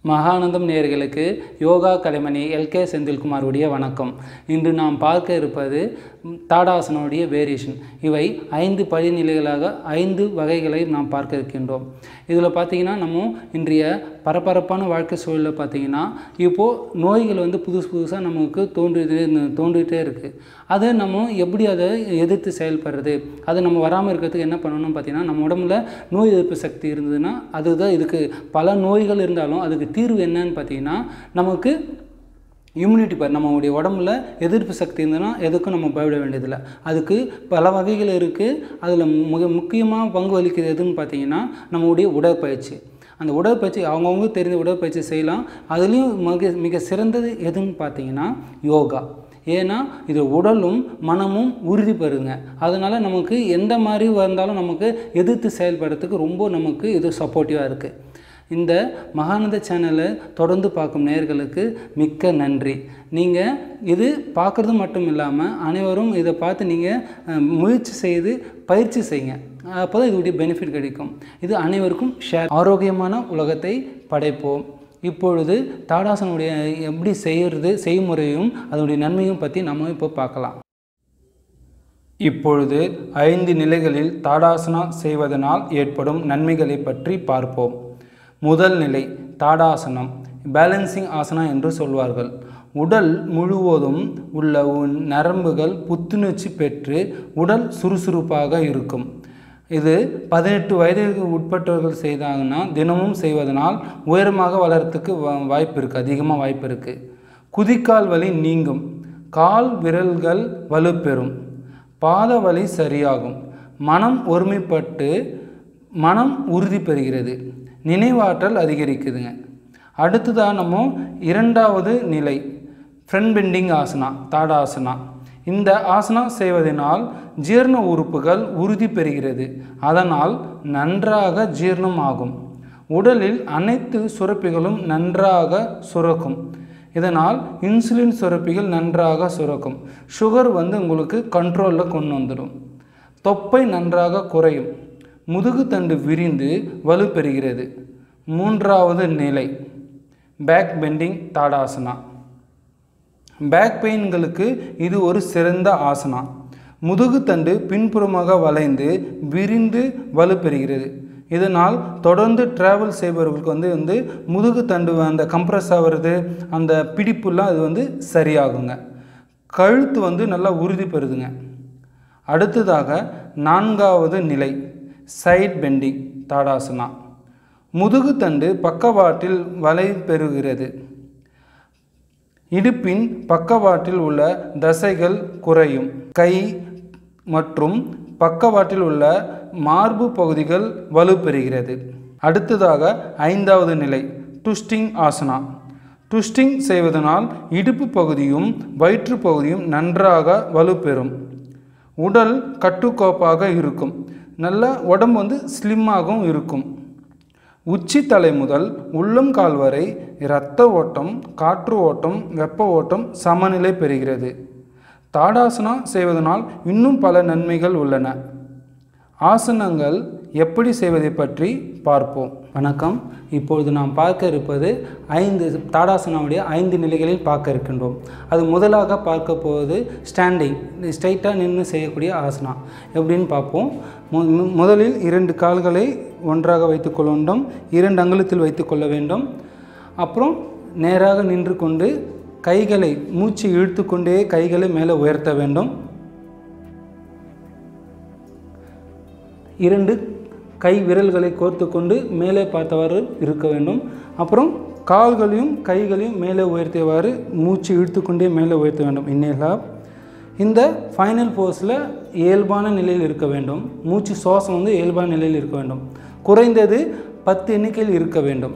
மகானந்தம் நேயர்களுக்கு யோகா கலைமணி எல்கே செந்தில்குமாருடைய வணக்கம் இன்று நாம் பார்க்க இருப்பது ம், தாடாசனுடைய வேரியேஷன் இவை ஐந்து படிநிலைகளாக ஐந்து வகைகளை நாம் பார்க்க இருக்கின்றோம் இதில் பார்த்தீங்கன்னா நம்ம இன்றைய பரபரப்பான வாழ்க்கை சூழலில் பார்த்தீங்கன்னா இப்போது நோய்கள் வந்து புதுசு புதுசாக நமக்கு தோன்றிட்டே தோன்றிட்டே இருக்குது அதை நம்ம எப்படி அதை எதிர்த்து செயல்படுறது அதை நம்ம வராமல் இருக்கிறதுக்கு என்ன பண்ணணும் பார்த்தீங்கன்னா நம்ம உடம்புல நோய் எதிர்ப்பு சக்தி இருந்ததுன்னா அதுதான் இதுக்கு பல நோய்கள் இருந்தாலும் அதுக்கு தீர்வு என்னன்னு பார்த்தீங்கன்னா நமக்கு இம்யூனிட்டி பவர் நம்மளுடைய உடம்புல எதிர்ப்பு சக்தி இருந்ததுன்னா எதுக்கும் நம்ம பயப்பட வேண்டியதில்லை அதுக்கு பல வகைகள் இருக்குது அதில் மிக முக்கியமாக பங்கு வகிக்கிறது எதுன்னு பார்த்தீங்கன்னா நம்மளுடைய உடற்பயிற்சி அந்த உடற்பயிற்சி அவங்கவுங்க தெரிந்த உடற்பயிற்சி செய்யலாம் அதுலேயும் மிக மிக சிறந்தது எதுன்னு பார்த்தீங்கன்னா யோகா ஏன்னா இது உடலும் மனமும் உறுதி பெறுங்க அதனால் நமக்கு எந்த மாதிரி வந்தாலும் நமக்கு எதிர்த்து செயல்படுறதுக்கு ரொம்ப நமக்கு இது சப்போர்ட்டிவாக இருக்குது இந்த மகானந்த சேனலை தொடர்ந்து பார்க்கும் நேயர்களுக்கு மிக்க நன்றி நீங்கள் இது பார்க்குறது மட்டும் இல்லாமல் அனைவரும் இதை பார்த்து நீங்கள் முயற்சி செய்து பயிற்சி செய்யுங்க அப்போ தான் இதோடைய பெனிஃபிட் கிடைக்கும் இது அனைவருக்கும் ஷேர் ஆரோக்கியமான உலகத்தை படைப்போம் இப்பொழுது தாடாசனுடைய எப்படி செய்கிறது செய்முறையும் அதனுடைய நன்மையும் பற்றி நம்ம இப்போ பார்க்கலாம் இப்பொழுது ஐந்து நிலைகளில் தாடாசனா செய்வதனால் ஏற்படும் நன்மைகளை பற்றி பார்ப்போம் முதல் நிலை தாடாசனம் பேலன்சிங் ஆசனா என்று சொல்வார்கள் உடல் முழுவதும் உள்ள உன் நரம்புகள் புத்துணர்ச்சி பெற்று உடல் சுறுசுறுப்பாக இருக்கும் இது பதினெட்டு வயதிற்கு உட்பட்டவர்கள் செய்தாங்கன்னா தினமும் செய்வதனால் உயரமாக வளர்றதுக்கு வா- வாய்ப்பு இருக்குது அதிகமாக வாய்ப்பு இருக்குது குதிக்கால் வலி நீங்கும் கால் விரல்கள் வலுப்பெறும் பாத வலி சரியாகும் மனம் ஒருமைப்பட்டு மனம் உறுதி பெறுகிறது நினைவாற்றல் அதிகரிக்குதுங்க அடுத்ததாக நம்ம இரண்டாவது நிலை ஃப்ரண்ட் பெண்டிங் ஆசனா தாடாசனா இந்த ஆசனா செய்வதனால் ஜீரண உறுப்புகள் உறுதி பெறுகிறது அதனால் நன்றாக ஜீரணம் ஆகும் உடலில் அனைத்து சுரப்பிகளும் நன்றாக சுரக்கும் இதனால் இன்சுலின் சுரப்பிகள் நன்றாக சுரக்கும் சுகர் வந்து உங்களுக்கு கண்ட்ரோலில் கொண்டு வந்துடும் தொப்பை நன்றாக குறையும் முதுகுத்தண்டு விரிந்து வலுப்பெறுகிறது மூன்றாவது நிலை பேக் பெண்டிங் தாடாசனா பேக் பெயின்களுக்கு இது ஒரு சிறந்த ஆசனா முதுகுத்தண்டு பின்புறமாக வளைந்து விரிந்து வலுப்பெறுகிறது இதனால் தொடர்ந்து டிராவல் செய்பவர்களுக்கு வந்து வந்து முதுகுத்தண்டு அந்த கம்ப்ரஸ் ஆகிறது அந்த பிடிப்புலாம் அது வந்து சரியாகுங்க கழுத்து வந்து நல்லா உறுதி பெறுதுங்க அடுத்ததாக நான்காவது நிலை சைட் பெண்டிங் தாடாசனா முதுகுத்தண்டு பக்கவாட்டில் வலை பெறுகிறது இடுப்பின் பக்கவாட்டில் உள்ள தசைகள் குறையும் கை மற்றும் பக்கவாட்டில் உள்ள மார்பு பகுதிகள் வலுப்பெறுகிறது அடுத்ததாக ஐந்தாவது நிலை ட்விஸ்டிங் ஆசனா ட்விஸ்டிங் செய்வதனால் இடுப்பு பகுதியும் வயிற்று பகுதியும் நன்றாக வலுப்பெறும் உடல் கட்டுக்கோப்பாக இருக்கும் நல்ல உடம்பு வந்து ஸ்லிம்மாகவும் இருக்கும் உச்சி தலை முதல் உள்ளங்கால் வரை இரத்த ஓட்டம் காற்று ஓட்டம் வெப்ப ஓட்டம் சமநிலை பெறுகிறது தாடாசனா செய்வதனால் இன்னும் பல நன்மைகள் உள்ளன ஆசனங்கள் எப்படி செய்வதை பற்றி பார்ப்போம் வணக்கம் இப்பொழுது நாம் பார்க்க இருப்பது ஐந்து தாடாசனாவுடைய ஐந்து நிலைகளில் பார்க்க இருக்கின்றோம் அது முதலாக பார்க்க போவது ஸ்டாண்டிங் ஸ்ட்ரைட்டாக நின்று செய்யக்கூடிய ஆசனா எப்படின்னு பார்ப்போம் மு- மு- முதலில் இரண்டு கால்களை ஒன்றாக வைத்துக்கொள்ள வேண்டும் இரண்டு அங்குலத்தில் வைத்துக்கொள்ள வேண்டும் அப்புறம் நேராக நின்று கொண்டு கைகளை மூச்சு இழுத்துக்கொண்டே கைகளை மேலே உயர்த்த வேண்டும் இரண்டு கை விரல்களை கோர்த்து கொண்டு மேலே பார்த்தவாறு இருக்க வேண்டும் அப்புறம் கால்களையும் கைகளையும் மேலே உயர்த்தியவாறு மூச்சு இழுத்துக்கொண்டே மேலே உயர்த்த வேண்டும் இன்னேலா இந்த ஃபைனல் போஸில் இயல்பான நிலையில் இருக்க வேண்டும் மூச்சு சுவாசம் வந்து இயல்பான நிலையில் இருக்க வேண்டும் குறைந்தது பத்து எண்ணிக்கையில் இருக்க வேண்டும்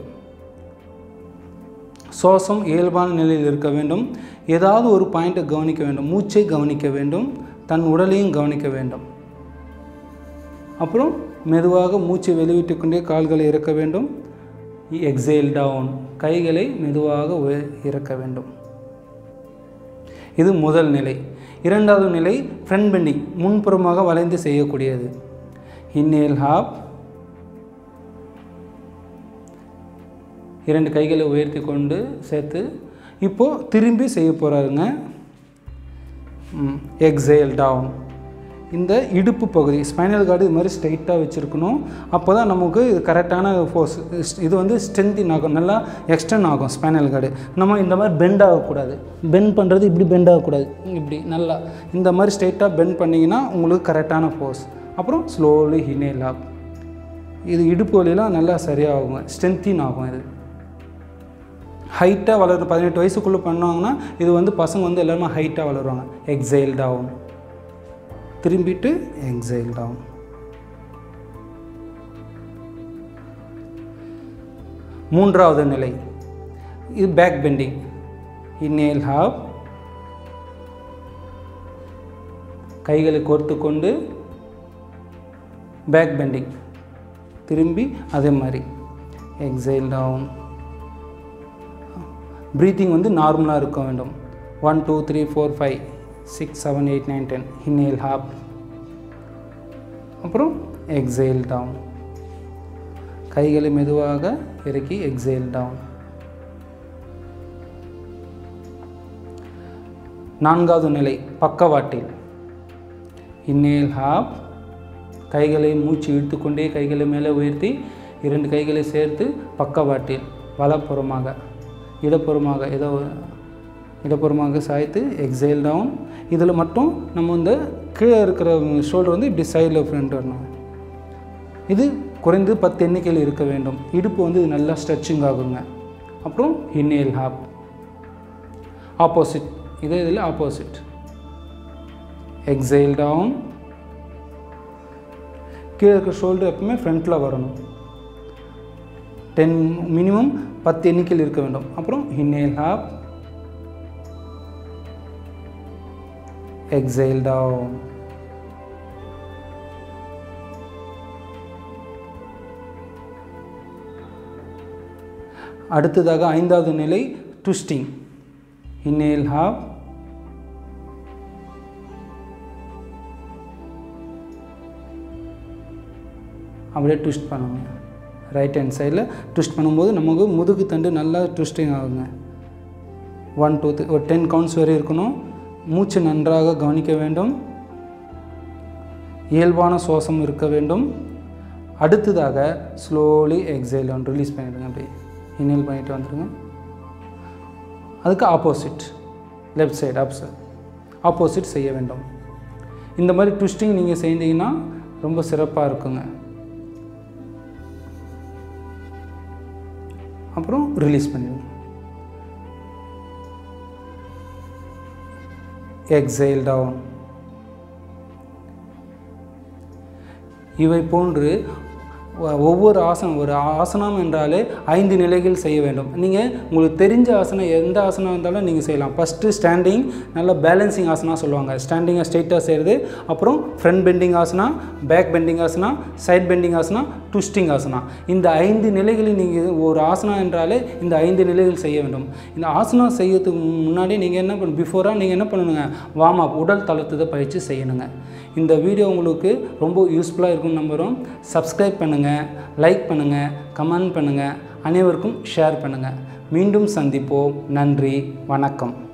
சுவாசம் இயல்பான நிலையில் இருக்க வேண்டும் ஏதாவது ஒரு பாயிண்ட்டை கவனிக்க வேண்டும் மூச்சை கவனிக்க வேண்டும் தன் உடலையும் கவனிக்க வேண்டும் அப்புறம் மெதுவாக மூச்சை வெளிவிட்டு கொண்டே கால்களை இறக்க வேண்டும் எக்ஸேல் டவுன் கைகளை மெதுவாக உய- இறக்க வேண்டும் இது முதல் நிலை இரண்டாவது நிலை ஃப்ரண்ட் பெண்டிங் முன்புறமாக வளைந்து செய்யக்கூடியது இன்னேல் ஹாப் இரண்டு கைகளை உயர்த்தி கொண்டு சேர்த்து இப்போது திரும்பி செய்ய போகிறாருங்க எக்ஸேல் டவுன் இந்த இடுப்பு பகுதி ஸ்பைனல் கார்டு இது மாதிரி ஸ்ட்ரைட்டாக வச்சுருக்கணும் அப்போ தான் நமக்கு இது கரெக்டான ஃபோர்ஸ் இது வந்து ஸ்ட்ரென்த்தின் ஆகும் நல்லா எக்ஸ்டெண்ட் ஆகும் ஸ்பைனல் கார்டு நம்ம இந்த மாதிரி பெண்ட் ஆகக்கூடாது பெண்ட் பண்ணுறது இப்படி பெண்ட் ஆகக்கூடாது இப்படி நல்லா இந்த மாதிரி ஸ்ட்ரைட்டாக பெண்ட் பண்ணிங்கன்னா உங்களுக்கு கரெக்டான ஃபோர்ஸ் அப்புறம் ஸ்லோலி ஹினேல் ஆப் இது இடுப்பு வலியெல்லாம் நல்லா சரியாகுங்க ஸ்ட்ரென்த்தின் ஆகும் இது ஹைட்டாக வளரும் பதினெட்டு வயசுக்குள்ளே பண்ணாங்கன்னா இது வந்து பசங்க வந்து எல்லாருமே ஹைட்டாக வளருவாங்க எக்ஸைல் டவுன் திரும்பிட்டு எக்ஸைல் டவுன் மூன்றாவது நிலை இது பேக் பெண்டிங் இன்னேல் ஹாவ் கைகளை கோர்த்து கொண்டு பேக் பெண்டிங் திரும்பி அதே மாதிரி எக்ஸைல் டவுன் ப்ரீத்திங் வந்து நார்மலாக இருக்க வேண்டும் one two three four five six seven eight nine ten inhale up அப்புறம் எக்ஸேல் டவுன் கைகளை மெதுவாக இறக்கி எக்ஸேல் டவுன் நான்காவது நிலை பக்கவாட்டில் இன்னேல் ஹாப் கைகளை மூச்சு இழுத்துக்கொண்டே கைகளை மேலே உயர்த்தி இரண்டு கைகளை சேர்த்து பக்கவாட்டில் வலப்புறமாக இடப்புறமாக ஏதோ இடப்புறமாக சாய்த்து எக்ஸைல் டவுன் இதில் மட்டும் நம்ம இந்த கீழே இருக்கிற ஷோல்டர் வந்து இப்படி சைடில் ஃப்ரண்ட் வரணும் இது குறைந்து பத்து எண்ணிக்கையில் இருக்க வேண்டும் இடுப்பு வந்து இது நல்லா ஸ்ட்ரெச்சிங் ஆகுங்க அப்புறம் இன்னேல் ஹாப் ஆப்போசிட் இதே இதில் ஆப்போசிட் எக்ஸைல் டவுன் கீழே இருக்கிற ஷோல்டர் எப்பவுமே ஃப்ரண்ட்டில் வரணும் டென் மினிமம் பத்து எண்ணிக்கையில் இருக்க வேண்டும் அப்புறம் இன்னேல் ஹாப் எக்ஸைல் டவுன் அடுத்ததாக ஐந்தாவது நிலை ட்விஸ்டிங் இன்னேல் ஹாப் அப்படியே ட்விஸ்ட் பண்ணுங்க ரைட் ஹேண்ட் சைடில் ட்விஸ்ட் பண்ணும்போது நமக்கு முதுகு தண்டு நல்லா ட்விஸ்டிங் ஆகுங்க ஒன் டூ த்ரீ ஒரு டென் கவுண்ட்ஸ் வரை இருக்கணும் மூச்சு நன்றாக கவனிக்க வேண்டும் இயல்பான சுவாசம் இருக்க வேண்டும் அடுத்ததாக ஸ்லோலி எக்ஸைல் ஒன்று ரிலீஸ் பண்ணிவிடுங்க அப்படி இன்ஹேல் பண்ணிட்டு வந்துடுங்க அதுக்கு opposite left side opposite opposite செய்ய வேண்டும் இந்த மாதிரி ட்விஸ்டிங் நீங்கள் செய்தீங்கன்னா ரொம்ப சிறப்பாக இருக்குங்க அப்புறம் ரிலீஸ் பண்ணிடுங்க எக்ஸைல் டவுன் இவை போன்று ஒ- ஒவ்வொரு ஆசனம் ஒரு ஆசனம் என்றாலே ஐந்து நிலைகள் செய்ய வேண்டும் நீங்கள் உங்களுக்கு தெரிஞ்ச ஆசனம் எந்த ஆசனம் இருந்தாலும் நீங்கள் செய்யலாம் ஃபஸ்ட்டு ஸ்டாண்டிங் நல்ல பேலன்சிங் ஆசனா சொல்லுவாங்க ஸ்டாண்டிங்கை ஸ்ட்ரெயிட்டாக செய்கிறது அப்புறம் front bending asana back bending asana side bending asana twisting asana இந்த ஐந்து நிலைகளில் நீங்கள் ஒரு ஆசனா என்றாலே இந்த ஐந்து நிலைகள் செய்ய வேண்டும் இந்த ஆசனா செய்யறதுக்கு முன்னாடி நீங்கள் என்ன பண்ண பிஃபோராக நீங்கள் என்ன பண்ணணுங்க வார்ம் அப் உடல் தளர்த்துத பயிற்சி செய்யணுங்க இந்த வீடியோ உங்களுக்கு ரொம்ப யூஸ்ஃபுல்லாக இருக்கும்னு நம்புகிறோம் சப்ஸ்கிரைப் பண்ணுங்கள் லைக் பண்ணுங்கள் கமெண்ட் பண்ணுங்கள் அனைவருக்கும் ஷேர் பண்ணுங்கள் மீண்டும் சந்திப்போம் நன்றி வணக்கம்